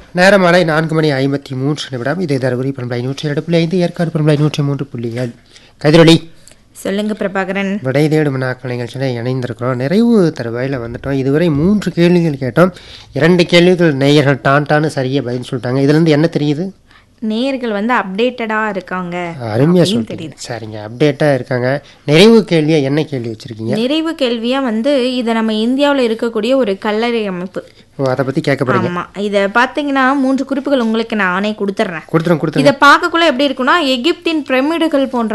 நேரம் மாலை நான்கு மணி ஐம்பத்தி மூன்று நிமிடம் இது தருமபுரி பண்பலை நூற்றி இரண்டு புள்ளி ஐந்து ஏற்காடு பண்பலை நூற்றி மூன்று புள்ளி ஏழு கதிரொலி சொல்லுங்க பிரபாகரன் விடை தேடும் நாட்கள் நிகழ்ச்சியில் இணைந்திருக்கிறோம் நிறைவு தருவாயில் வந்துட்டோம் இதுவரை மூன்று கேள்விகள் கேட்டோம் இரண்டு கேள்விகள் நேயர்கள் டான்டான்னு சரியாக பதில் சொல்லிட்டாங்க இதுலேருந்து என்ன தெரியுது நேயர்கள் வந்து அப்டேட்டடா இருக்காங்க அருமையாக அப்படின்னு சொல்லிட்டீங்க சரிங்க அப்டேட்டாக இருக்காங்க நிறைவு கேள்வியாக என்ன கேள்வி வச்சுருக்கீங்க நிறைவு கேள்வியா வந்து இது நம்ம இந்தியாவுல இருக்கக்கூடிய ஒரு கல்லறை அமைப்பு ஓ அதை பற்றி கேட்க போகிறீங்க ஆமா இத பாத்தீங்கன்னா மூன்று குறிப்புகள் உங்களுக்கு நானே கொடுத்துட்றேன் கொடுத்துருங்க கொடுத்துருங்க இத பார்க்கக்குள்ள எப்படி இருக்கும்னா எகிப்தின் பிரமிடுகள் போன்ற